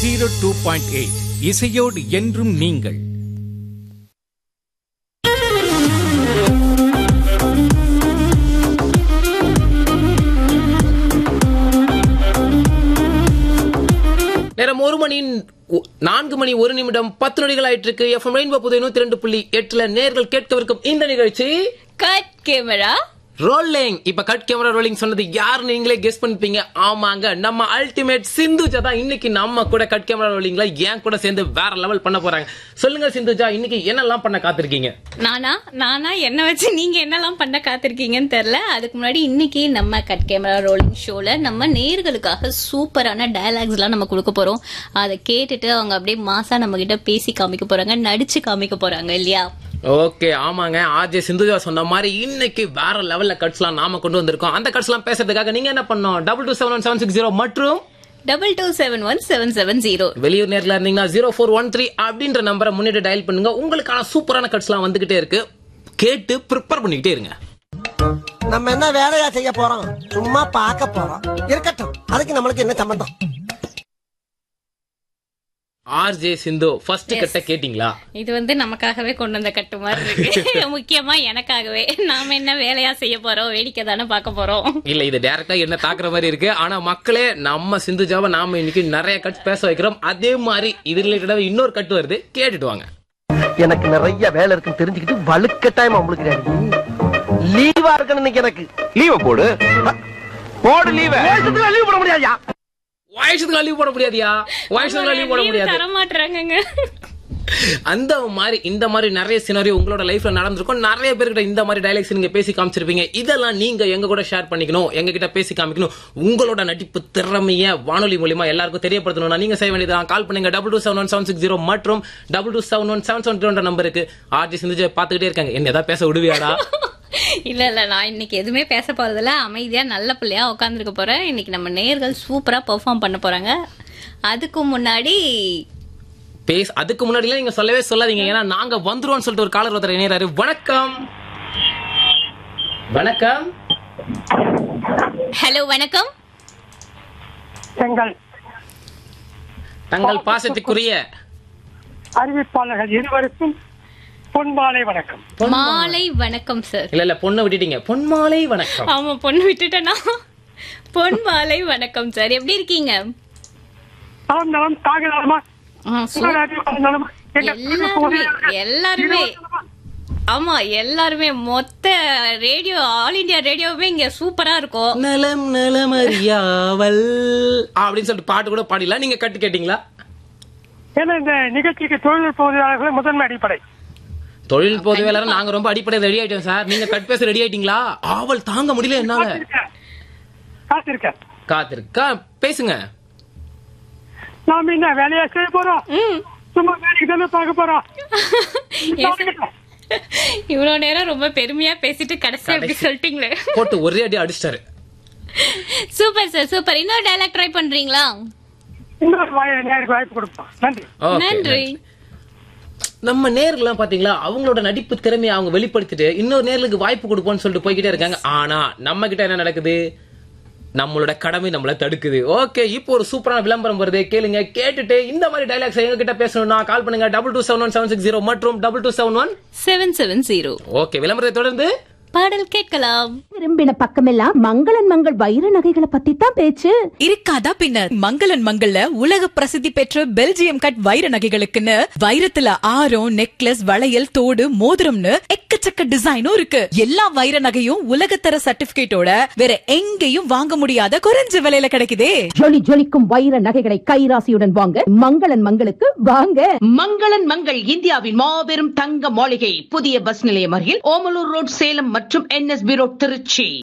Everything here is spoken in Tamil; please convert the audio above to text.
ஜீரோ டூ பாயிண்ட் எயிட் இசையோடு என்றும் நீங்கள் நேரம் ஒரு மணி ஒ- நான்கு மணி ஒரு நிமிடம் பத்து நொடிகள் ஆயிட்டு இருக்கு எஃப்எம் ரெயின்போ புது நூத்தி ரெண்டு புள்ளி எட்டுல நேர்கள் கேட்கவிருக்கும் இந்த நிகழ்ச்சி கட் கேமரா ரோலிங் இப்ப கட் கேமரா ரோலிங் சொன்னது யார் நீங்களே கெஸ் பண்ணிப்பீங்க ஆமாங்க நம்ம அல்டிமேட் சிந்துஜா தான் இன்னைக்கு நம்ம கூட கட் கேமரா ரோலிங்ல ஏன் கூட சேர்ந்து வேற லெவல் பண்ண போறாங்க சொல்லுங்க சிந்துஜா இன்னைக்கு என்னெல்லாம் பண்ண காத்திருக்கீங்க நானா நானா என்ன வச்சு நீங்க என்னெல்லாம் பண்ண காத்திருக்கீங்கன்னு தெரியல அதுக்கு முன்னாடி இன்னைக்கு நம்ம கட் கேமரா ரோலிங் ஷோல நம்ம நேர்களுக்காக சூப்பரான டயலாக்ஸ் எல்லாம் நம்ம கொடுக்க போறோம் அதை கேட்டுட்டு அவங்க அப்படியே மாசா நம்ம கிட்ட பேசி காமிக்க போறாங்க நடிச்சு காமிக்க போறாங்க இல்லையா ஓகே ஆமாங்க ஆர்ஜே சிந்துஜா சொன்ன மாதிரி இன்னைக்கு வேற லெவல்ல கட்ஸ்லாம் நாம கொண்டு வந்திருக்கோம் அந்த கட்ஸ்லாம் பேசுறதுக்காக நீங்க என்ன பண்ணோம் double two seven one seven six zero மற்றும் double two seven one seven seven zero வெளியூர் நேர்ல இருந்தீங்கன்னா ஜீரோ ஃபோர் ஒன் த்ரீ அப்படின்ற நம்பரை முன்னிட்டு டயல் பண்ணுங்க உங்களுக்கான சூப்பரான கட்ஸ்லாம் வந்துகிட்டே இருக்கு கேட்டு ப்ரிப்பேர் பண்ணிக்கிட்டே இருங்க நம்ம என்ன வேலையா செய்ய போறோம் சும்மா பார்க்க போறோம் இருக்கட்டும் அதுக்கு நம்மளுக்கு என்ன சம்பந்தம் ஆர்ஜே சிந்து ஃபர்ஸ்ட் கட்ட கேட்டிங்களா இது வந்து நமக்காகவே கொண்டு வந்த கட்டு மாதிரி இருக்கு முக்கியமா எனக்காகவே நாம என்ன வேலையா செய்ய போறோம் வேடிக்கை தானே பார்க்க போறோம் இல்ல இது டைரக்டா என்ன தாக்குற மாதிரி இருக்கு ஆனா மக்களே நம்ம சிந்துஜாவை நாம இன்னைக்கு நிறைய கட் பேச வைக்கிறோம் அதே மாதிரி இது ரிலேட்டடா இன்னொரு கட்டு வருது கேட்டுட்டு வாங்க எனக்கு நிறைய வேலை இருக்குன்னு தெரிஞ்சுக்கிட்டு வலுக்கட்டாயமா உங்களுக்கு லீவா இருக்கணும் இன்னைக்கு எனக்கு லீவ போடு போடு லீவ லீவ் போட முடியாதுயா வயசுக்கு லீவ் போட முடியாதியா வயசுக்கு லீவ் போட முடியாது தர மாட்டாங்க அந்த மாதிரி இந்த மாதிரி நிறைய சினாரியோ உங்களோட லைஃப்ல நடந்திருக்கும் நிறைய பேர்கிட்ட இந்த மாதிரி டைலாக்ஸ் நீங்க பேசி காமிச்சிருப்பீங்க இதெல்லாம் நீங்க எங்க கூட ஷேர் பண்ணிக்கணும் எங்க கிட்ட பேசி காமிக்கணும் உங்களோட நடிப்பு திறமைய வானொலி மூலியமா எல்லாருக்கும் தெரியப்படுத்தணும்னா நீங்க செய்ய வேண்டியதான் கால் பண்ணுங்க double two seven one seven six zero மற்றும் double two seven one seven seven two நம்பருக்கு ஆர்ஜி சிந்துஜை பாத்துக்கிட்டே இருக்காங்க என்ன ஏதாவது பேச விடுவியாடா இல்ல இல்ல நான் இன்னைக்கு எதுவுமே பேச போறதில்ல அமைதியா நல்ல பிள்ளையா உட்காந்துருக்க போறேன் இன்னைக்கு நம்ம நேர்கள் சூப்பரா பெர்ஃபார்ம் பண்ண போறாங்க அதுக்கு முன்னாடி பேச அதுக்கு முன்னாடி நீங்க சொல்லவே சொல்லாதீங்க ஏன்னா நாங்க வந்துருவோம்னு சொல்லிட்டு ஒரு காலர் ஒருத்தர் இணையறாரு வணக்கம் வணக்கம் ஹலோ வணக்கம் எங்கள் தங்கள் பாசத்துக்குரிய அறிவிப்பாளர்கள் இருவருக்கும் பொன்மாலை வணக்கம் மாலை வணக்கம் சார் இல்ல இல்ல பொண்ணை விட்டுட்டீங்க பொன்மாலை வணக்கம் ஆமா பொண்ணு விட்டுட்டேனா பொன் மாலை வணக்கம் சார் எப்படி இருக்கீங்க நலம் நலம் தாக நலமா ஆ, சூ- உங்கள் அறிவிப்பாளர் நலமா? எங்கள் எல்லாருமே எல்லாருமே இருவர் நலமா? ஆமா எல்லாருமே மொத்த ரேடியோ ஆல் இந்தியா ரேடியோவே இங்க சூப்பரா இருக்கும் நலம் நலமறியாவல் அப்படின்னு சொல்லிட்டு பாட்டு கூட பாடிடலாம் நீங்க கட்டு கேட்டீங்களா ஏன்னா இந்த நிகழ்ச்சிக்கு தொழில்நுட்ப உதவியாளர்கள் முதன்மை அடிப்படை தொழில் பொதுவேளாளர் நாங்க ரொம்ப அடிப்படை ரெடி ஆயிட்டோம் சார் நீங்க கட் பேச ரெடி ஆயிட்டீங்களா ஆவல் தாங்க முடியல என்னால காத்திருக்கேன். காத்திருக்கேன் காத்திருக்கா பேசுங்க நாம என்ன வேலையா செய்ய போறோம் சும்மா வேலைக்கு தானே பார்க்க போறோம் இவ்வளவு நேரம் ரொம்ப பெருமையா பேசிட்டு கடைசி அப்படி சொல்லிட்டீங்களே போட்டு ஒரே அடி அடிச்சிட்டாரு சூப்பர் சார் சூப்பர் இன்னொரு டைலாக் ட்ரை பண்றீங்களா இன்னொரு வாய் நேருக்கு வாய்ப்பு கொடுப்போம் நன்றி Okay, நன்றி நம்ம நேர்கள்லாம் பாத்தீங்களா அவங்களோட நடிப்பு திறமையை அவங்க வெளிப்படுத்திட்டு இன்னொரு நேர்களுக்கு வாய்ப்பு கொடுப்போம்னு சொல்லிட்டு போய்கிட்டே இருக்காங்க ஆனா நம்ம கிட்ட என்ன நடக்குது நம்மளோட கடமை நம்மள தடுக்குது ஓகே இப்போ ஒரு சூப்பரான விளம்பரம் வருது கேளுங்க கேட்டுட்டு இந்த மாதிரி டைலாக்ஸ் எங்க கிட்ட பேசணும்னா கால் பண்ணுங்க double two seven one seven six zero மற்றும் double two seven one seven seven zero okay விளம்பரத்தை தொடர்ந்து பாடல் கேட்கலாம் திரும்பின பக்கமெல்லாம் மங்களன் மங்கள் வைர நகைகளை பத்தி தான் பேச்சு இருக்காதா பின்ன மங்களன் மங்கள்ல உலக பிரசித்தி பெற்ற பெல்ஜியம் கட் வைர நகைகளுக்குன்னு வைரத்துல ஆரம் நெக்லஸ் வளையல் தோடு மோதிரம்னு எக்கச்சக்க டிசைனும் இருக்கு எல்லா வைர நகையும் உலகத்தர சர்டிபிகேட்டோட வேற எங்கேயும் வாங்க முடியாத குறைஞ்ச விலையில கிடைக்குதே ஜொலி ஜொலிக்கும் வைர நகைகளை கைராசியுடன் வாங்க மங்களன் மங்களுக்கு வாங்க மங்களன் மங்கள் இந்தியாவின் மாபெரும் தங்க மாளிகை புதிய பஸ் நிலையம் அருகில் ஓமலூர் ரோட் சேலம் மற்றும் என்எஸ்பி ரோட் திருச்சி